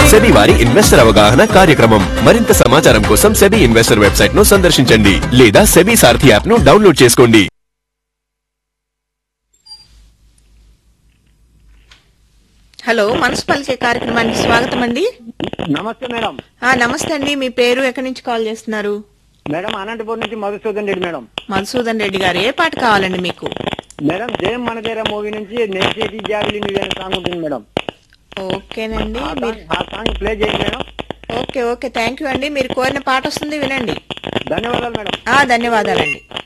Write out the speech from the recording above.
SEBI వారి investor అవగాహన కార్యక్రమం మరింత సమాచారం కోసం సెబీ ఇన్వెస్టర్ వెబ్సైట్ ను సందర్శించండి లేదా సెబీ సారథి యాప్ ను డౌన్లోడ్ చేసుకోండి హలో మనసు పలికే కార్యక్రమానికి స్వాగతం అండి నమస్తే మేడం ఆ నమస్తే అండి మీ పేరు ఎక్కడి నుంచి కాల్ చేస్తున్నారు మేడం అనంతపురం నుంచి మధుసూదన్ రెడ్డి మేడం మధుసూదన్ రెడ్డి గారు ఏ పాట కావాలండి మీకు మేడం జయం మనదేరా మూవీ నుంచి నేసేటి జాబిలి నువ్వే సాంగ్ ఉంటుంది మేడం ఓకేనండి ఆ మీరు సాంగ్- ఆ సాంగ్ ప్లే చేయండి madam okay okay thank you అండి మీరు కోరిన పాట వస్తుంది వినండి ధన్యవాదాలు మేడం ఆ ధన్యవాదాలండి